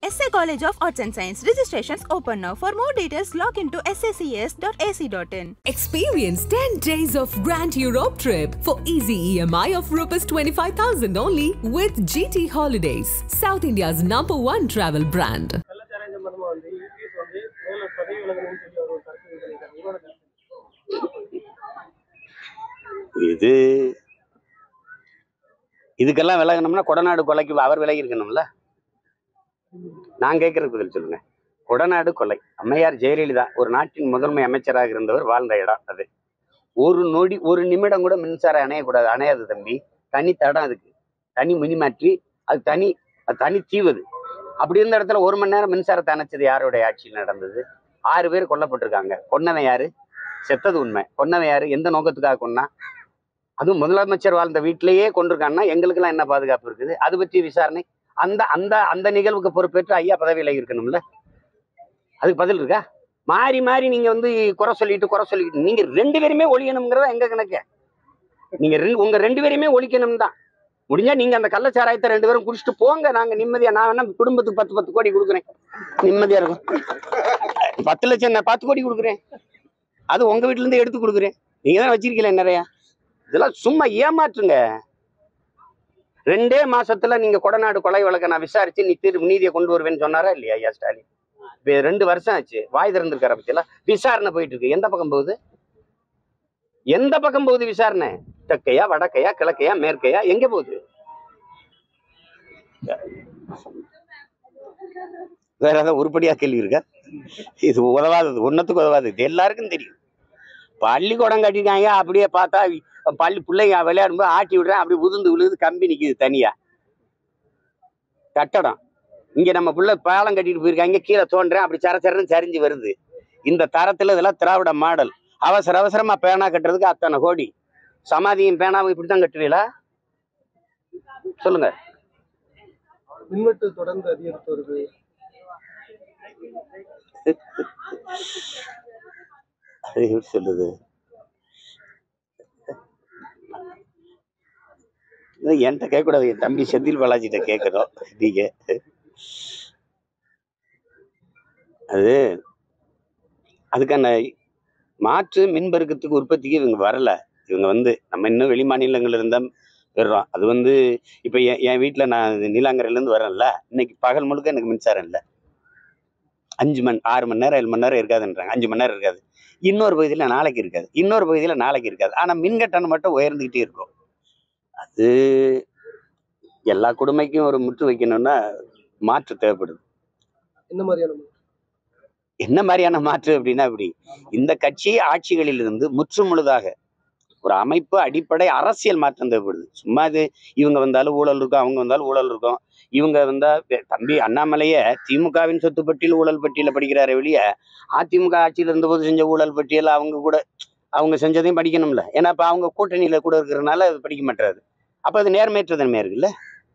SA College of Arts and Science registrations open now. For more details, log into sacs.ac.in. Experience 10 days of Grand Europe trip for easy EMI of Rs 25,000 only with GT Holidays, South India's number one travel brand. கள்ளச்சாராயம் சம்பந்தமா வந்து EPS வந்து மேல பதவி விலகணும்னு சொல்லி அவர் ஒரு கருத்து சொல்லியிருக்காரு உங்களோட கருத்து இது இதுக்கெல்லாம் விலகணும்னா கொடநாடு கொலைக்கு அவர் விலகி இருக்கணும்ல நான் கேட்கறதுக்கு பதில் சொல்லுங்க கொடநாடு கொலை அம்மையார் ஜெயலலிதா ஒரு நாட்டின் முதன்மை அமைச்சராக இருந்தவர் வாழ்ந்த இடம் அது ஒரு நொடி ஒரு நிமிடம் கூட மின்சாரம் அணையக்கூடாது அணையாது தம்பி தனி தடம் அதுக்கு தனி மினிமாற்றி அது தனி அது தனி தீவது அப்படி இருந்த இடத்துல ஒரு மணி நேரம் மின்சாரத்தை அணைச்சது யாருடைய ஆட்சியில் நடந்தது ஆறு பேர் கொல்லப்பட்டிருக்காங்க கொன்னவன் யாரு செத்தது உண்மை கொன்னவன் யாரு எந்த நோக்கத்துக்காக கொன்னா அதுவும் முதலமைச்சர் வாழ்ந்த வீட்டிலேயே கொண்டிருக்காங்கன்னா எங்களுக்கெல்லாம் என்ன பாதுகாப்பு இருக்குது அது பற்றி விசாரணை அந்த அந்த அந்த நிகழ்வுக்கு பொறுப்பேற்று ஐயா பதவியில் இருக்கணும்ல அதுக்கு பதில் இருக்கா மாறி மாறி நீங்க வந்து குறை சொல்லிட்டு குறை சொல்லிட்டு நீங்க ரெண்டு பேருமே ஒழியணுங்கிறதா எங்க கணக்கு நீங்க ரெண்டு உங்க ரெண்டு பேரையுமே ஒழிக்கணும் தான் முடிஞ்சா நீங்க அந்த கள்ளச்சாராயத்தை ரெண்டு பேரும் குடிச்சிட்டு போங்க நாங்க நிம்மதியா நான் வேணா குடும்பத்துக்கு பத்து பத்து கோடி கொடுக்குறேன் நிம்மதியா இருக்கும் பத்து லட்சம் நான் பத்து கோடி கொடுக்குறேன் அது உங்க வீட்டுல இருந்து எடுத்து கொடுக்குறேன் நீங்க தான் வச்சிருக்கீங்களே நிறையா இதெல்லாம் சும்மா ஏமாற்றுங்க ரெண்டே மாசத்துல நீங்க கொடநாடு கொலை வழக்கை நான் விசாரிச்சு நீ தீர்ப்பு நீதியை கொண்டு வருவேன்னு சொன்னாரா இல்லையா ஐயா ஸ்டாலின் இப்ப ரெண்டு வருஷம் ஆச்சு வாய் திறந்திருக்கார பத்தியெல்லாம் விசாரணை போயிட்டு இருக்கு எந்த பக்கம் போகுது எந்த பக்கம் போகுது விசாரணை தெற்கையா வடக்கையா கிழக்கையா மேற்கையா எங்க போகுது வேற ஏதாவது உருப்படியா கேள்வி இருக்கா இது உதவாதது ஒன்னத்துக்கு உதவாது இது எல்லாருக்கும் தெரியும் பள்ளிக்கூடம் கட்டிருக்காங்க அப்படியே பார்த்தா பள்ளி பிள்ளைங்க விளையாடும்போது ஆட்டி விடுறேன் அப்படி உதிர்ந்து விழுது கம்பி நிக்குது தனியா கட்டடம் இங்க நம்ம புள்ள பாலம் கட்டிட்டு போயிருக்காங்க கீழே தோன்றேன் அப்படி சர சரன்னு சரிஞ்சு வருது இந்த தரத்துல இதெல்லாம் திராவிட மாடல் அவசர அவசரமா பேனா கட்டுறதுக்கு அத்தனை கோடி சமாதியும் பேனாவும் இப்படித்தான் கட்டுறீங்களா சொல்லுங்க மின்வெட்டு தொடர்ந்து அதிகரித்து வருது அது எப்படி சொல்லுது இது என்கிட்ட கேட்கக்கூடாது என் தம்பி செந்தில் பாலாஜிட்ட கேட்கணும் நீங்க அது அதுக்கான மாற்று மின்பெருக்கத்துக்கு உற்பத்திக்கு இவங்க வரல இவங்க வந்து நம்ம இன்னும் வெளி மாநிலங்கள்ல இருந்தா பெறுறோம் அது வந்து இப்போ என் என் வீட்டில் நான் நீலாங்கரையிலேருந்து வரேன்ல இன்னைக்கு பகல் முழுக்க எனக்கு மின்சாரம் இல்லை அஞ்சு மணி ஆறு மணி நேரம் ஏழு மணி நேரம் இருக்காதுன்றாங்க அஞ்சு மணி நேரம் இருக்காது இன்னொரு பகுதியில் நாளைக்கு இருக்காது இன்னொரு பகுதியில் நாளைக்கு இருக்காது ஆனால் மின்கட்டணம் மட்டும் உயர்ந்துக்கிட்டே இருக்கும் அது எல்லா குடுமைக்கும் ஒரு முற்று வைக்கணும்னா மாற்று தேவைப்படுது என்ன மாதிரியான மாற்றம்? என்ன மாதிரியான மாற்று அப்படின்னா இப்படி இந்த கட்சி ஆட்சிகளில் இருந்து முற்று முழுதாக ஒரு அமைப்பு அடிப்படை அரசியல் மாற்றம் தேவைப்படுது சும்மா இது இவங்க வந்தாலும் ஊழல் இருக்கும் அவங்க வந்தாலும் ஊழல் இருக்கும் இவங்க வந்தா வே- தம்பி அண்ணாமலைய திமுகவின் சொத்து பட்டியல் ஊழல் பட்டியல படிக்கிறாரே வெளிய அதிமுக ஆட்சியில் இருந்தபோது செஞ்ச ஊழல் பட்டியல் அவங்க கூட அவங்க செஞ்சதையும் படிக்கணும்ல ஏன்னா இப்ப அவங்க கூட்டணியில கூட இருக்கிறதுனால அது படிக்க மாட்டாரு அப்ப அது நேர்மையற்ற தன்மையா இருக்குல்ல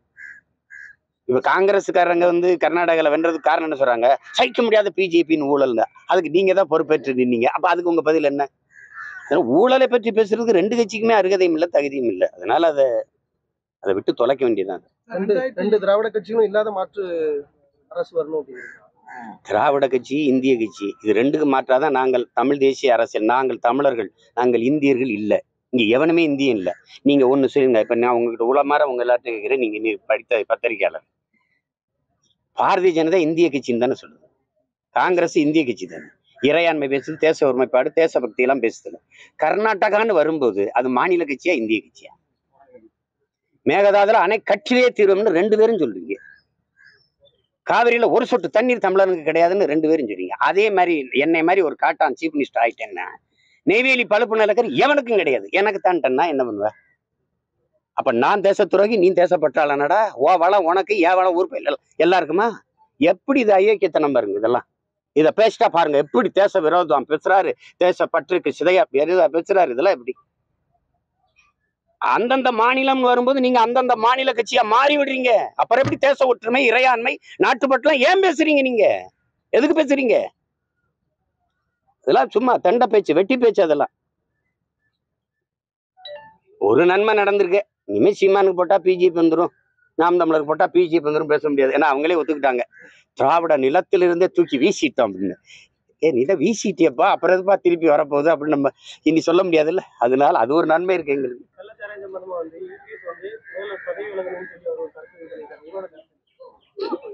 இப்ப காங்கிரஸ்காரங்க வந்து கர்நாடகால வென்றதுக்கு காரணம் என்ன சொல்றாங்க சகிக்க முடியாத பிஜேபின்னு ஊழல் தான் அதுக்கு நீங்க தான் பொறுப்பேற்று நின்னீங்க அப்ப அதுக்கு உங்க பதில் என்ன அதனால ஊழலை பற்றி பேசுறதுக்கு ரெண்டு கட்சிக்குமே அருகதையும் இல்லை தகுதியும் இல்லை அதனால அதை அதை விட்டு தொலைக்க வேண்டியதுதான் ரெண்டு ரெண்டு திராவிட கட்சிகளும் இல்லாத மாற்று அரசு வரணும் அப்படிங்கிறது திராவிட கட்சி இந்திய கட்சி இது ரெண்டுக்கு மாற்றாதான் நாங்கள் தமிழ் தேசிய அரசியல் நாங்கள் தமிழர்கள் நாங்கள் இந்தியர்கள் இல்லை இங்க எவனுமே இந்தியன் இல்லை நீங்க ஒண்ணு சொல்லுங்க இப்ப நான் உங்ககிட்ட உளமாற உங்க எல்லார்ட்டும் கேட்கிறேன் நீங்க நீ படித்த பத்திரிகையாளர் பாரதிய ஜனதா இந்திய கட்சின்னு தானே சொல்லுது காங்கிரஸ் இந்திய கட்சி தானே இறையாண்மை பேசுது தேச ஒருமைப்பாடு தேசபக்தி எல்லாம் பேசுது கர்நாடகான்னு வரும்போது அது மாநில கட்சியா இந்திய கட்சியா மேகதாதுல அணை கட்டிலே தீர்வுன்னு ரெண்டு பேரும் சொல்றீங்க காவிரியில ஒரு சொட்டு தண்ணீர் தமிழனுக்கு கிடையாதுன்னு ரெண்டு பேரும் சொல்றீங்க அதே மாதிரி என்னை மாதிரி ஒரு காட்டான் சீஃப் மினிஸ்டர் ஆயிட்டேன்னா நெய்வேலி பழுப்பு நிலக்கரி எவனுக்கும் கிடையாது எனக்கு தான்ட்டேன்னா என்ன பண்ணுவ அப்ப நான் தேசத்துறகி நீ தேசப்பட்டாளனடா ஓ வளம் உனக்கு ஏ வளம் ஊர் எல்லாருக்குமா எப்படி இது அயோக்கியத்தனம் பாருங்க இதெல்லாம் இதை பேசிட்டா பாருங்க எப்படி தேச விரோதம் பேசுறாரு தேச பற்றுக்கு சிதையா பெரிதா பேசுறாரு இதெல்லாம் எப்படி அந்தந்த மாநிலம் வரும்போது நீங்க அந்தந்த மாநில கட்சியா மாறி விடுறீங்க அப்புறம் எப்படி தேச ஒற்றுமை இறையாண்மை நாட்டுப்பட்டுலாம் ஏன் பேசுறீங்க நீங்க எதுக்கு பேசுறீங்க இதெல்லாம் சும்மா தண்ட பேச்சு வெட்டி பேச்சு அதெல்லாம் ஒரு நன்மை நடந்திருக்கு இனிமே சீமானுக்கு போட்டா பிஜேபி வந்துடும் நாம் தமிழருக்கு போட்டா பிஜேபி வந்துடும் பேச முடியாது ஏன்னா அவங்களே ஒத்துக்கிட்டாங்க திராவிட நிலத்திலிருந்தே தூக்கி வீசிட்டோம் அப்படின்னு ஏ நில வீசிட்டியப்பா அப்புறம் எதுப்பா திருப்பி வரப்போகுது அப்படின்னு நம்ம இனி சொல்ல முடியாதுல்ல அதனால அது ஒரு நன்மை இருக்கு எங்களுக்கு கள்ளச்சாராயம் சம்பந்தமா வந்து இபிஎஸ் வந்து முதல்ல பதவி விலகணும்னு சொல்லி அவர் ஒரு கருத்து தெரிவித்தார் உங்களோட கருத்து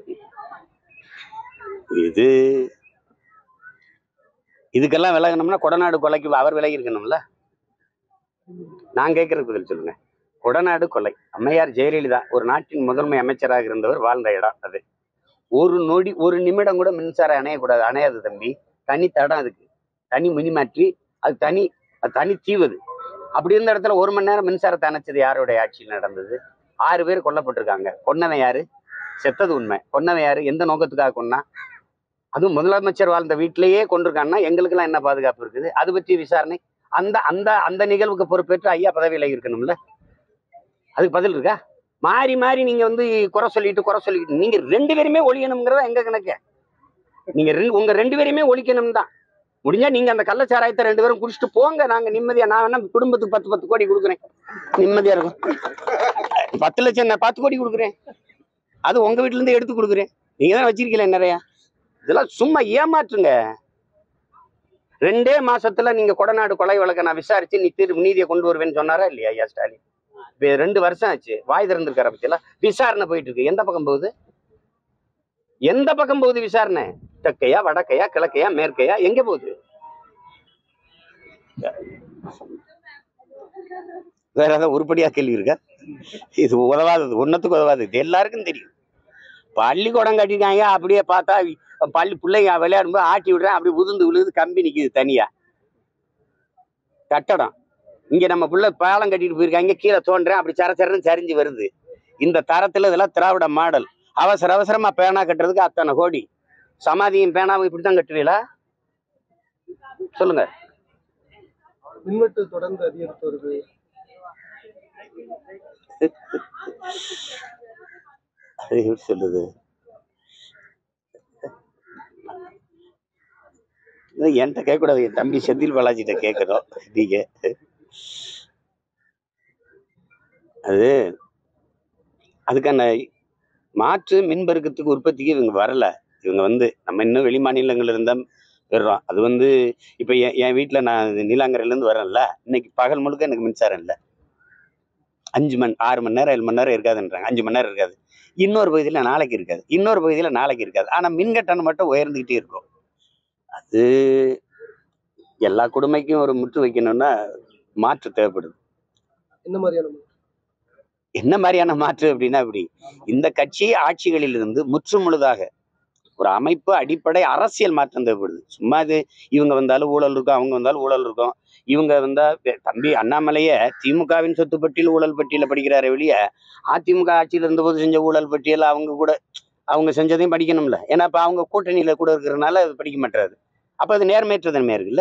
இது இதுக்கெல்லாம் விலகணும்னா கொடநாடு கொலைக்கு அவர் விலகி இருக்கணும்ல நான் கேட்கறதுக்கு பதில் சொல்லுங்க கொடநாடு கொலை அம்மையார் ஜெயலலிதா ஒரு நாட்டின் முதன்மை அமைச்சராக இருந்தவர் வாழ்ந்த இடம் அது ஒரு நொடி ஒரு நிமிடம் கூட மின்சாரம் அணையக்கூடாது அணையாது தம்பி தனி தடம் அதுக்கு தனி மினிமாற்றி அது தனி அது தனி தீவுது அப்படி இருந்த இடத்துல ஒரு மணி நேரம் மின்சாரத்தை அணைச்சது யாருடைய ஆட்சியில் நடந்தது ஆறு பேர் கொல்லப்பட்டிருக்காங்க கொன்னவன் யாரு செத்தது உண்மை கொன்னவன் யாரு எந்த நோக்கத்துக்காக கொன்னா அதுவும் முதலமைச்சர் வாழ்ந்த வீட்டிலேயே கொண்டிருக்காங்கன்னா எங்களுக்கெல்லாம் என்ன பாதுகாப்பு இருக்குது அது பற்றி விசாரணை அந்த அந்த அந்த நிகழ்வுக்கு பொறுப்பேற்று ஐயா பதவியில் இருக்கணும்ல அதுக்கு பதில் இருக்கா மாறி மாறி நீங்க வந்து குறை சொல்லிட்டு குறை சொல்லிட்டு நீங்க ரெண்டு பேருமே ஒழியணுங்கிறதா எங்க கணக்கு நீங்க ரெண்டு உங்க ரெண்டு பேரையுமே ஒழிக்கணும் தான் முடிஞ்சா நீங்க அந்த கள்ளச்சாராயத்தை ரெண்டு பேரும் குடிச்சிட்டு போங்க நாங்க நிம்மதியா நான் வேணா குடும்பத்துக்கு பத்து பத்து கோடி கொடுக்குறேன் நிம்மதியா இருக்கும் பத்து லட்சம் நான் பத்து கோடி கொடுக்குறேன் அது உங்க வீட்டுல இருந்து எடுத்து கொடுக்குறேன் நீங்க தான் வச்சிருக்கீங்களே நிறையா இதெல்லாம் சும்மா ஏமாற்றுங்க ரெண்டே மாசத்துல நீங்க கொடநாடு கொலை வழக்க நான் விசாரிச்சு நீ தீர்வு நீதியை கொண்டு வருவேன்னு சொன்னாரா இல்லையா ஐயா ஸ்டாலின் இப்ப ரெண்டு வருஷம் ஆச்சு வாய் திறந்திருக்கார பத்தியெல்லாம் விசாரணை போயிட்டு இருக்கு எந்த பக்கம் போகுது எந்த பக்கம் போகுது விசாரணை தெற்கையா வடக்கையா கிழக்கையா மேற்கையா எங்க போகுது வேற ஏதாவது உருப்படியா கேள்வி இருக்கா இது உதவாதது ஒன்னத்துக்கு உதவாது இது எல்லாருக்கும் தெரியும் பள்ளிக்கூடம் கட்டிட்டாங்க அப்படியே பார்த்தா பள்ளி பிள்ளைங்க விளையாடும்போது ஆட்டி விடுறேன் அப்படி உதிர்ந்து விழுது கம்பி நிக்குது தனியா கட்டடம் இங்க நம்ம பிள்ளை பாலம் கட்டிட்டு போயிருக்காங்க கீழே தோன்றேன் அப்படி சர சரன்னு சரிஞ்சு வருது இந்த தரத்துல இதெல்லாம் திராவிட மாடல் அவசர அவசரமா பேனா கட்டுறதுக்கு அத்தனை கோடி சமாதியும் பேனாவும் இப்படித்தான் கட்டுறீங்களா சொல்லுங்க மின்வெட்டு தொடர்ந்து அதிகரித்து வருது அது எப்படி சொல்லுது இது என்கிட்ட கேட்கக்கூடாது என் தம்பி செந்தில் பாலாஜிட்ட கேட்குறோம் நீங்க அது அதுக்கான மாற்று மின்பெருக்கத்துக்கு உற்பத்திக்கு இவங்க வரல இவங்க வந்து நம்ம இன்னும் வெளி மாநிலங்கள்ல இருந்தா பெறுறோம் அது வந்து இப்போ என் என் வீட்டில் நான் நீலாங்கரையிலேருந்து வரேன்ல இன்னைக்கு பகல் முழுக்க எனக்கு மின்சாரம் இல்லை அஞ்சு மணி ஆறு மணி நேரம் ஏழு மணி நேரம் இருக்காதுன்றாங்க அஞ்சு மணி நேரம் இருக்காது இன்னொரு பகுதியில் நாளைக்கு இருக்காது இன்னொரு பகுதியில் நாளைக்கு இருக்காது ஆனால் மின்கட்டணம் மட்டும் உயர்ந்துக்கிட்டே இருக்கும் அது எல்லா குடுமைக்கும் ஒரு முற்று வைக்கணும்னா மாற்று தேவைப்படுது என்ன மாதிரியான மாற்றம்? என்ன மாதிரியான மாற்று அப்படின்னா இப்படி இந்த கட்சி ஆட்சிகளில் இருந்து முற்று முழுதாக ஒரு அமைப்பு அடிப்படை அரசியல் மாற்றம் தேவைப்படுது சும்மா இது இவங்க வந்தாலும் ஊழல் இருக்கும் அவங்க வந்தாலும் ஊழல் இருக்கும் இவங்க வந்தா வே- தம்பி அண்ணாமலையே திமுகவின் சொத்து பட்டியல் ஊழல் பட்டியல படிக்கிறாரே வெளிய அதிமுக ஆட்சியில் இருந்தபோது செஞ்ச ஊழல் பட்டியல் அவங்க கூட அவங்க செஞ்சதையும் படிக்கணும்ல ஏன்னா இப்ப அவங்க கூட்டணியில கூட இருக்கிறதுனால அது படிக்க மாட்டாரு அப்ப அது நேர்மையற்ற தன்மையா இருக்குல்ல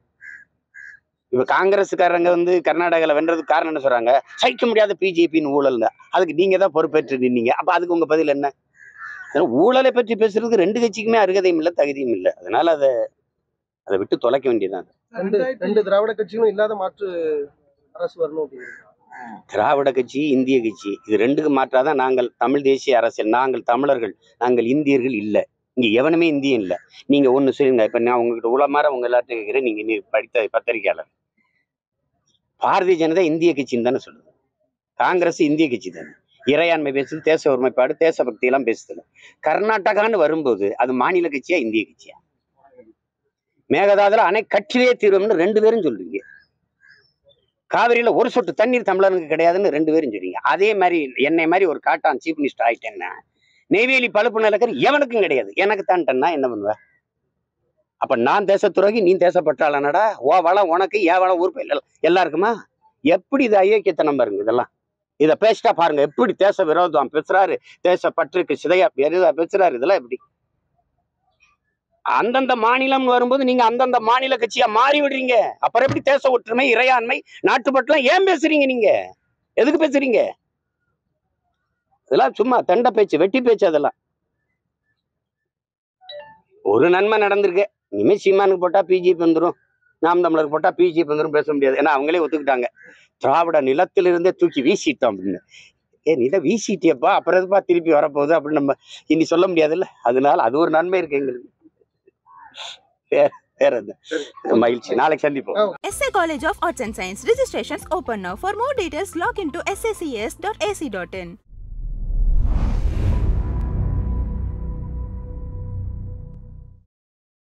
இப்ப காங்கிரஸ்காரங்க வந்து கர்நாடகால வென்றதுக்கு காரணம் என்ன சொல்றாங்க சகிக்க முடியாத பிஜேபின்னு ஊழல் அதுக்கு நீங்க தான் பொறுப்பேற்று நின்னீங்க அப்ப அதுக்கு உங்க பதில் என்ன ஏன்னா ஊழலை பற்றி பேசுறதுக்கு ரெண்டு கட்சிக்குமே அருகதையும் இல்லை தகுதியும் இல்லை அதனால அதை அதை விட்டு தொலைக்க வேண்டியதுதான் ரெண்டு ரெண்டு திராவிட கட்சிகளும் இல்லாத மாற்று அரசு வரணும் அப்படிங்கிறது திராவிட கட்சி இந்திய கட்சி இது ரெண்டுக்கு மாற்றாதான் நாங்கள் தமிழ் தேசிய அரசியல் நாங்கள் தமிழர்கள் நாங்கள் இந்தியர்கள் இல்லை இங்க எவனுமே இந்தியன் இல்லை நீங்க ஒண்ணு சொல்லுங்க இப்ப நான் உங்ககிட்ட உளமாற உங்க எல்லாத்தையும் கேட்கிறேன் நீங்க நீ படித்த பத்திரிகையாளர் பாரதிய ஜனதா இந்திய கட்சின்னு தானே சொல்லுது காங்கிரஸ் இந்திய கட்சி தானே இறையாண்மை பேசுது தேச ஒருமைப்பாடு தேசபக்தி எல்லாம் பேசுது கர்நாடகான்னு வரும்போது அது மாநில கட்சியா இந்திய கட்சியா மேகதாதுல அணை கட்சியே தீர்வுன்னு ரெண்டு பேரும் சொல்றீங்க காவிரியில ஒரு சொட்டு தண்ணீர் தமிழனுக்கு கிடையாதுன்னு ரெண்டு பேரும் சொல்றீங்க அதே மாதிரி என்னை மாதிரி ஒரு காட்டான் சீஃப் மினிஸ்டர் ஆயிட்டேன்னா நெய்வேலி பழுப்பு நிலக்கரி எவனுக்கும் கிடையாது எனக்கு தான்ட்டேன்னா என்ன பண்ணுவ அப்ப நான் தேசத்துறகி நீ தேசப்பட்டாளனடா ஓ வளம் உனக்கு ஏன் வளம் ஊர் எல்லா- எல்லாருக்குமா எப்படி இது ஐயோக்கியத்தனம் பாருங்க இதெல்லாம் இதை பேசிட்டா பாருங்க எப்படி தேச விரோதம் பேசுறாரு தேச பற்றுக்கு சிதையா பெரிதா பேசுறாரு இதெல்லாம் எப்படி அந்தந்த மாநிலம் வரும்போது நீங்க அந்தந்த மாநில கட்சியா மாறி விடுறீங்க அப்புறம் எப்படி தேச ஒற்றுமை இறையாண்மை நாட்டுப்பட்டுலாம் ஏன் பேசுறீங்க நீங்க எதுக்கு பேசுறீங்க இதெல்லாம் சும்மா தண்ட பேச்சு வெட்டி பேச்சு அதெல்லாம் ஒரு நன்மை நடந்திருக்கு இனிமே சீமானுக்கு போட்டா பிஜேபி வந்துரும் நாம் தமிழருக்கு போட்டா பிஜேபி வந்துரும் பேச முடியாது ஏன்னா அவங்களே ஒத்துக்கிட்டாங்க திராவிட நிலத்திலிருந்தே தூக்கி வீசிட்டோம் அப்படின்னு ஏ நீ தான் வீசிட்டியப்பா அப்புறம் எதுப்பா திருப்பி வரப்போகுது அப்படின்னு நம்ம இனி சொல்ல முடியாதுல்ல அதனால அது ஒரு நன்மை இருக்கு எங்களுக்கு வேற வேற என்ன மகிழ்ச்சி நாளைக்கு சந்திப்போம் SA College of Arts and Science registrations open now. For more details, log into sacas.ac.in.